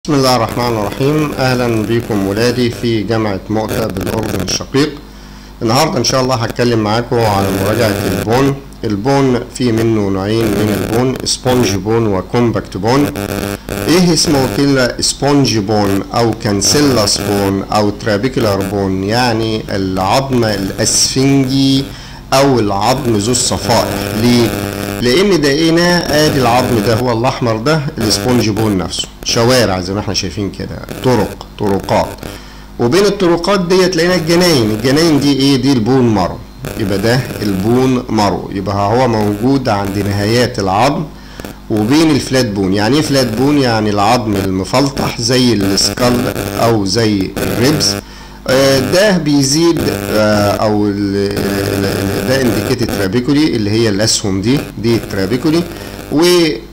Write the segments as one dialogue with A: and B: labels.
A: بسم الله الرحمن الرحيم اهلا بكم ولادي في جامعة مؤتة بالاردن الشقيق النهاردة ان شاء الله هتكلم معاكم عن مراجعة البون البون في منه نوعين من البون سبونج بون وكومباكت بون ايه اسمه كده سبونج بون او كانسيلاس بون او ترابيكولار بون يعني العظم الاسفنجي او العظم ذو الصفائح ليه لان دقيقنا ادي العظم ده هو الاحمر ده السبونج بون نفسه شوارع زي ما احنا شايفين كده طرق طرقات وبين الطرقات ديت لقينا الجناين الجناين دي ايه دي البون مارو يبقى ده البون مارو يبقى هو موجود عند نهايات العظم وبين الفلات بون يعني ايه فلات بون يعني العظم المفلطح زي السكال او زي الريبس ده بيزيد او ده انديكيتد ترابيكولي اللي هي الاسهم دي دي الترابيكولي و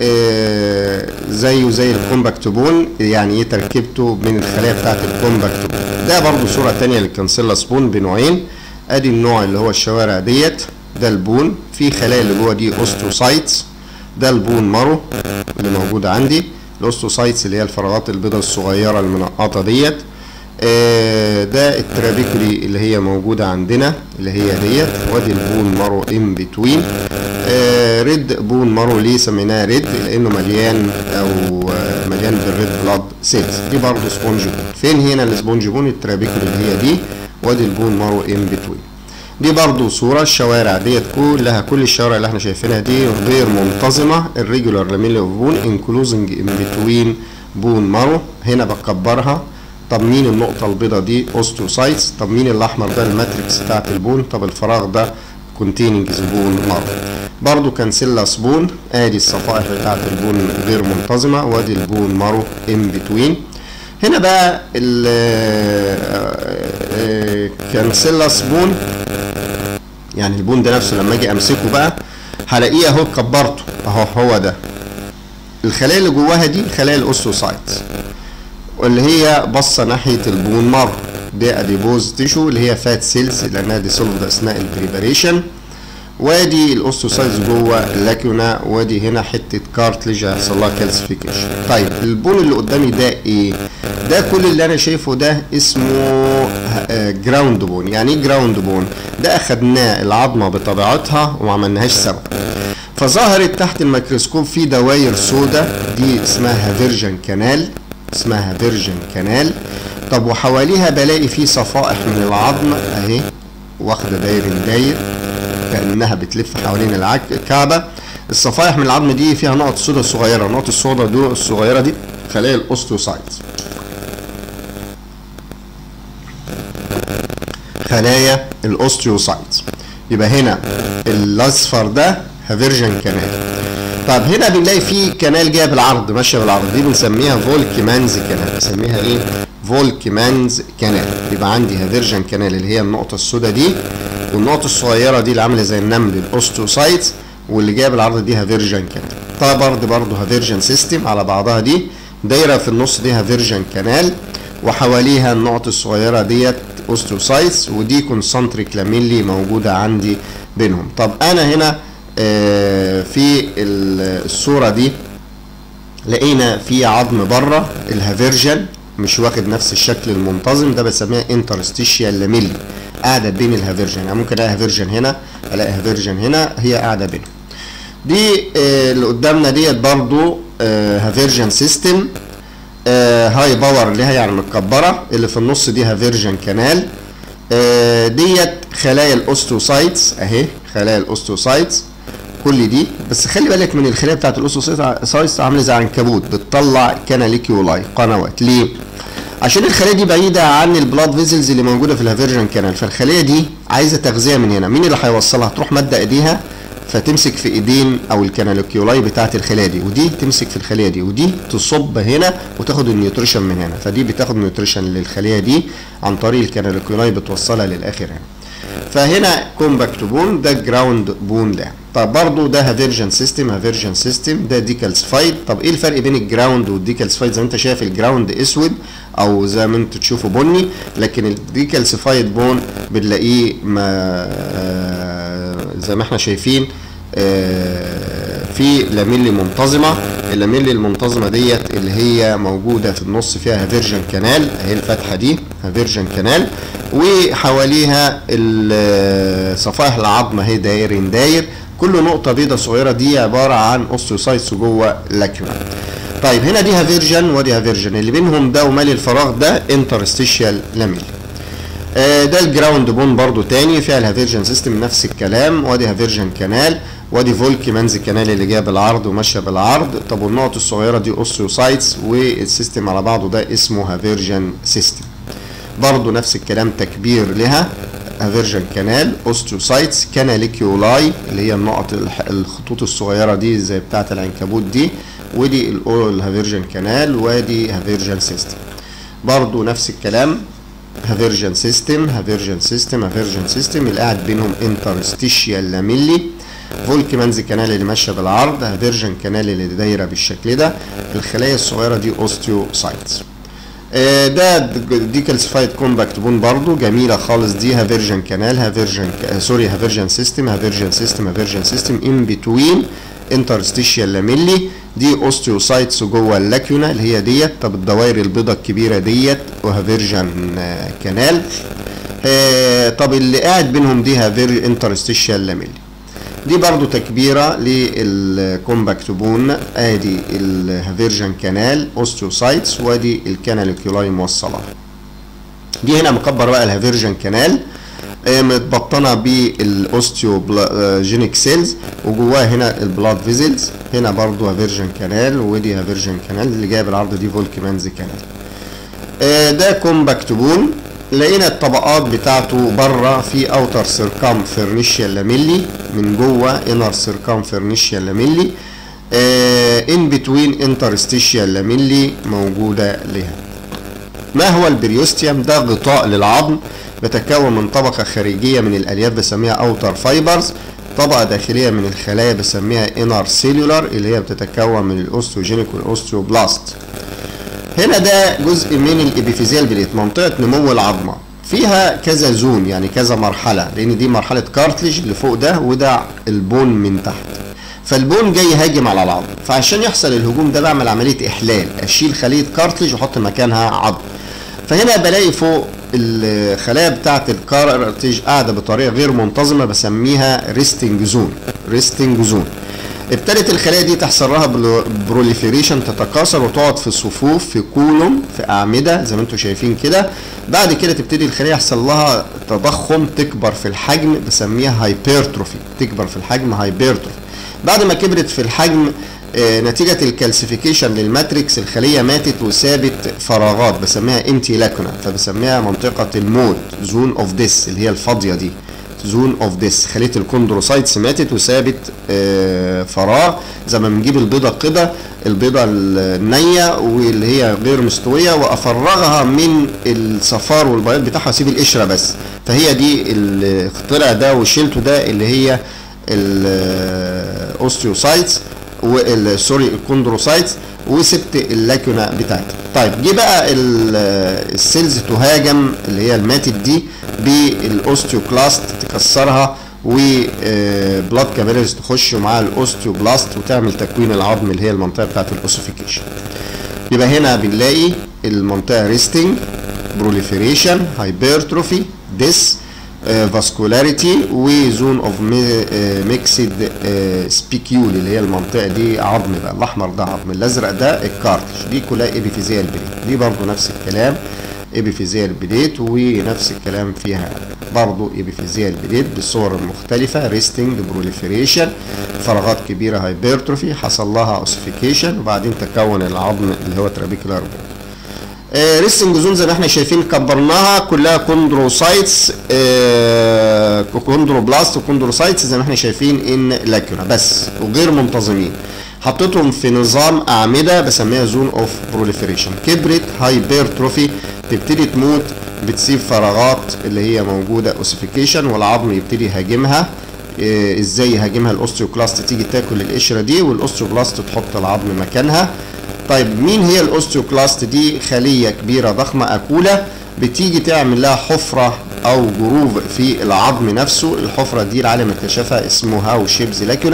A: زيه زي الكومباكت بون يعني ايه تركيبته من الخلايا بتاعت الكومباكت بون ده برضو صوره ثانيه للكانسيلاس بون بنوعين ادي النوع اللي هو الشوارع ديت ده البون في خلايا اللي جوه دي اوستوسايتس ده البون مارو اللي موجود عندي الاوستوسايتس اللي هي الفراغات البيضاء الصغيره المنقطه ديت آه ده الترابيكولي اللي هي موجودة عندنا اللي هي ديت وادي البون مارو ان بتوين آه ريد بون مارو ليه سميناه ريد لانه مليان او آه مليان بالريد بلاد سيلز دي برضه سبونج بون فين هنا السبونج بون الترابيكولي اللي هي دي وادي البون مارو ان بتوين دي برضو صورة الشوارع ديت كلها كل الشوارع اللي احنا شايفينها دي غير منتظمة الريجولار لاميلي اوف بون انكلوزنج ان بتوين بون مارو هنا بكبرها طب مين النقطة البيضاء دي اوستوسايتس طب مين الأحمر ده الماتريكس بتاعت البون طب الفراغ ده كونتيننج بون مارو برضو كانسيلاس بون ادي الصفائح بتاعت البون غير منتظمة وادي البون مارو ان بتوين هنا بقى كانسيلاس بون يعني البون ده نفسه لما اجي امسكه بقى هلاقيه اهو كبرته اهو هو ده الخلايا اللي جواها دي خلايا الاوستوسايتس واللي هي باصه ناحيه البون مارو دي اديبوز تيشو اللي هي فات سيلز لانها ديسولفد اثناء البريباريشن وادي الاوستوسايتس جوه اللاكونا وادي هنا حته كارتليج هيحصل لها كالسيفيكيشن طيب البون اللي قدامي ده ايه ده كل اللي انا شايفه ده اسمه جراوند بون يعني ايه جراوند بون ده اخدناه العظمه بطبيعتها وما عملناهاش سوا فظهرت تحت الميكروسكوب في دواير سودا دي اسمها فيرجن كانال اسمها فيرجن كانال طب وحواليها بلاقي في صفائح من العظم اهي واخده داير داير كانها بتلف حوالين الكعبه الصفائح من العظم دي فيها نقط سودا صغيره النقط السودا دي الصغيره دي خلايا الاوستيوسايتس خلايا الاوستيوسايتس يبقى هنا الاصفر ده فيرجن كانال طب هنا بنلاقي في كنال جايه بالعرض ماشيه بالعرض دي بنسميها فولكمانز كانال بنسميها ايه فولكمانز كانال يبقى عندي هافيرجن كانال اللي هي النقطه السوداء دي والنقطه الصغيره دي اللي عامله زي النمل الاوستوسايتس واللي جايه بالعرض دي هافيرجن كانال طب برضه برضه هافيرجن سيستم على بعضها دي دايره في النص دي هافيرجن كانال وحواليها النقط الصغيره ديت اوستوسايتس ودي كونسنتريك لاميلي موجوده عندي بينهم طب انا هنا في الصورة دي لقينا في عظم بره الهافيرجن مش واخد نفس الشكل المنتظم ده بسميها انترستيشيال لاميلي قاعدة بين الهافيرجن يعني ممكن الاقي هافيرجن هنا الاقي هافيرجن هنا هي قاعدة بينهم دي اللي قدامنا ديت برضو هافيرجن سيستم هاي باور اللي هي يعني متكبرة اللي في النص دي هافيرجن كانال ديت خلايا الاوستوسايتس اهي خلايا الاوستوسايتس كل دي بس خلي بالك من الخلايا بتاعت الاوستوسايتس عامله زي عنكبوت بتطلع كاناليكيولاي قنوات ليه؟ عشان الخلايا دي بعيده عن البلاد فيزلز اللي موجوده في الهافيرجن كانال فالخليه دي عايزه تغذيه من هنا مين اللي هيوصلها؟ تروح ماده ايديها فتمسك في ايدين او الكاناليكيولاي بتاعت الخليه دي ودي تمسك في الخليه دي ودي تصب هنا وتاخد النيوتريشن من هنا فدي بتاخد نيوتريشن للخليه دي عن طريق الكاناليكيولاي بتوصلها للاخر هنا فهنا كومباكت بون ده جراوند بون ده طب برضه ده هافيرجن سيستم هافيرجن سيستم ده ديكالسفايد طب ايه الفرق بين الجراوند والديكالسفايد زي ما انت شايف الجراوند اسود او زي ما انت تشوفه بني لكن الديكالسفايد بون بنلاقيه ما زي ما احنا شايفين في لاميلي منتظمه اللاميلي المنتظمه ديت اللي هي موجوده في النص فيها هافيرجن كانال اهي الفتحه دي هافيرجن كانال وحواليها ال- صفائح العظم اهي دايرين داير كل نقطه بيضه صغيره دي عباره عن اوستيوسايتس جوه لاكيونا طيب هنا دي هافيرجن ودي هافيرجن اللي بينهم ده ومالي الفراغ ده انترستيشيال لاميلي آه، ده الجراوند بون برضو تاني فيها الهافيرجن سيستم نفس الكلام وادي هافيرجن كانال وادي فولكي منز كانال اللي جايه بالعرض وماشيه بالعرض طب والنقط الصغيره دي اوستيوسايتس والسيستم على بعضه ده اسمه هافيرجن سيستم برضو نفس الكلام تكبير لها هافيرجن كانال اوستيوسايتس كاناليكيولاي اللي هي النقط الح- الخطوط الصغيره دي زي بتاعه العنكبوت دي ودي الهافيرجن كانال وادي هافيرجن سيستم برضو نفس الكلام هافيرجن سيستم هافيرجن سيستم هافيرجن سيستم اللي قاعد بينهم انترستيشيال لاميلي فولكمانز كانال اللي ماشيه بالعرض هافيرجن كانال اللي دايره بالشكل ده الخلايا الصغيره دي اوستيوسايتس آه، ده دي كالسيفايد كومباكت بون برضو جميله خالص دي هافيرجن كانال هافيرجن سوري هافيرجن سيستم هافيرجن سيستم هافيرجن سيستم ان بتوين انترستيشيال لاميلي دي اوستيوسايتس جوه اللاكيونا اللي هي ديت طب الدوائر البيضاء الكبيره ديت وهافيرجن آه، كانال آه، طب اللي قاعد بينهم دي هافير انترستيشيال لاميلي دي برضو تكبيرة للكومباكت بون ادي الهافيرجن كانال اوستيوسايتس وادي الكاناليكيولاي موصلة دي هنا مكبر بقى الهافيرجن كانال آه، متبطنة بالاوستيوجينيك سيلز وجواها هنا البلاد فيزلز هنا برضو هافيرجن كانال ودي هافيرجن كانال اللي جايه بالعرض دي فولكيمانز كانال آه، ده كومباكت بون لقينا الطبقات بتاعته بره في اوتر سيركام فيرنيشيال لاميلي من جوه انر سيركام فيرنيشيال لاميلي ان بتوين انترستيشيال لاميلي موجوده لها ما هو البريوستيوم ده غطاء للعظم بتتكون من طبقه خارجيه من الالياف بسميها اوتر فايبرز طبقه داخليه من الخلايا بسميها انر سيلولار اللي هي بتتكون من الاوستوجينيك والاوستيوبلاست هنا ده جزء من الابيفيزيال بليت منطقه نمو العظمه فيها كذا زون يعني كذا مرحله لان دي مرحله كارتليج اللي فوق ده وده البون من تحت فالبون جاي يهاجم على العظم فعشان يحصل الهجوم ده بعمل عمليه احلال اشيل خليه كارتليج واحط مكانها عظم فهنا بلاقي فوق الخلايا بتاعه الكارتليج قاعده بطريقه غير منتظمه بسميها ريستنج زون ريستنج زون ابتدت الخلايا دي تحصل لها بروليفيريشن تتكاثر وتقعد في صفوف في كولوم في اعمده زي ما انتم شايفين كده بعد كده تبتدي الخليه يحصل لها تضخم تكبر في الحجم بسميها هايبرتروفي تكبر في الحجم هايبرتروفي بعد ما كبرت في الحجم آه، نتيجة الكالسيفيكيشن للماتريكس الخلية ماتت وسابت فراغات بسميها امتي لاكونا فبسميها منطقة الموت زون اوف ديس اللي هي الفاضية دي زون اوف ديس خليه الكوندروسايتس ماتت وسابت آه، فراغ زي ما بنجيب البيضه كده البيضه النيه واللي هي غير مستويه وافرغها من الصفار والبياض بتاعها واسيب القشره بس فهي دي اللي طلع ده وشيلته ده اللي هي الاوستيوسايتس سوري الكوندروسايتس وسبت اللاكونا بتاعتها طيب جه بقى ال- السيلز تهاجم اللي هي الماتت دي بالاوستيوكلاست تكسرها وبلاد كابيلاريز تخش معاها الاوستيوبلاست وتعمل تكوين العظم اللي هي المنطقه بتاعت الاوسيفيكيشن يبقى هنا بنلاقي المنطقه ريستنج بروليفيريشن هايبرتروفي ديس فاسكولاريتي وزون اوف ميكسد سبيكيول اللي هي المنطقه دي عظم بقى الاحمر ده عظم الازرق ده الكارتش دي كلها ايبيفيزيال بليت دي برضو نفس الكلام ايبيفيزيال بليت ونفس الكلام فيها برضو ايبيفيزيال بليت بالصور المختلفه ريستنج بروليفيريشن فراغات كبيره هايبرتروفي حصل لها اوسيفيكيشن وبعدين تكون العظم اللي هو ترابيكولار بون آه، ريستنج زون زي ما احنا شايفين كبرناها كلها كوندروسايتس آه، كوندروبلاست وكوندروسايتس زي ما احنا شايفين ان لاكونا بس وغير منتظمين حطيتهم في نظام اعمده بسميها زون اوف بروليفريشن كبرت هايبرتروفي تبتدي تموت بتسيب فراغات اللي هي موجوده اوسيفيكيشن والعظم يبتدي يهاجمها إيه، ازاي يهاجمها الاوستيوكلاست تيجي تاكل القشره دي والاوستيوبلاست تحط العظم مكانها طيب مين هي الاوستيوكلاست دي خليه كبيره ضخمه اكوله بتيجي تعمل لها حفره او جروف في العظم نفسه الحفره دي العالم اكتشفها اسمه هاو شيبز لاكونا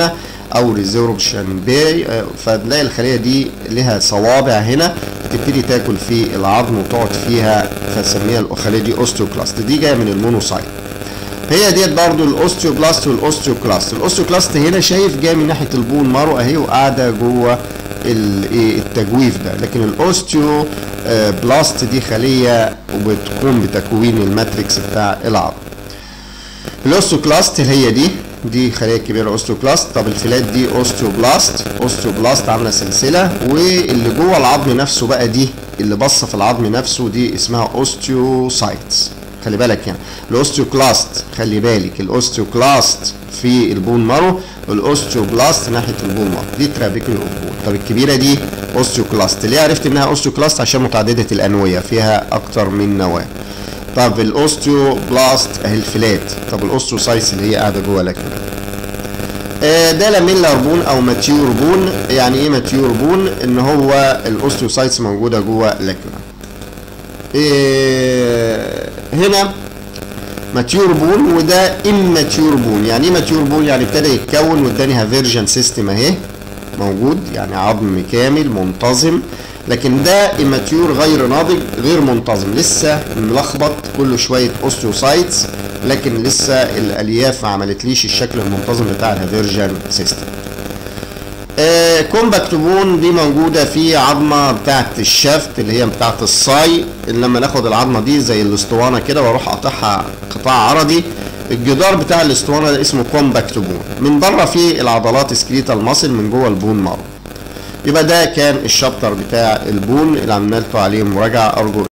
A: او ريزوربشن باي فتلاقي الخليه دي لها صوابع هنا تبتدي تاكل في العظم وتقعد فيها فسميها الخليه دي اوستيوكلاست دي جايه من المونوسايت هي ديت برضو الاوستيوبلاست والاوستيوكلاست الاوستيوكلاست هنا شايف جاي من ناحيه البون مارو اهي وقاعده جوه الايه التجويف ده لكن الاوستيو بلاست دي خليه وبتقوم بتكوين الماتريكس بتاع العظم الاوستيوكلاست هي دي دي خليه كبيره اوستيوكلاست طب الفلات دي اوستيوبلاست اوستيوبلاست عامله سلسله واللي جوه العظم نفسه بقى دي اللي باصه في العظم نفسه دي اسمها اوستيوسايتس خلي بالك يعني الاوستيوكلاست خلي بالك الاوستيوكلاست في البون مارو والاوستيوبلاست ناحيه البون مارو دي ترابيكولو بون طب الكبيره دي اوستيوكلاست ليه عرفت انها اوستيوكلاست عشان متعدده الانويه فيها اكتر من نواه طب الاوستيوبلاست اهي الفلات طب الاوستيوسايتس اللي هي قاعده جوه لكن آه ده لاميلر بون او ماتيور بون يعني ايه ماتيور بون ان هو الاوستيوسايتس موجوده جوه لكنه إيه هنا ماتيور بون وده اماتيور بون يعني ايه ماتيور بون يعني ابتدى يتكون واداني فيرجن سيستم اهي موجود يعني عظم كامل منتظم لكن ده اماتيور غير ناضج غير منتظم لسه ملخبط كله شويه اوستيوسايتس لكن لسه الالياف ما عملتليش الشكل المنتظم بتاع الهافيرجن سيستم آه كومباكت بون دي موجوده في عظمه بتاعه الشافت اللي هي بتاعه الصاي لما ناخد العظمه دي زي الاسطوانه كده واروح اقطعها قطاع عرضي الجدار بتاع الاسطوانه ده اسمه كومباكت بون من بره فيه العضلات سكريتال ماسل من جوه البون مارو يبقى ده كان الشابتر بتاع البون اللي عملنا عليه مراجعه ارجو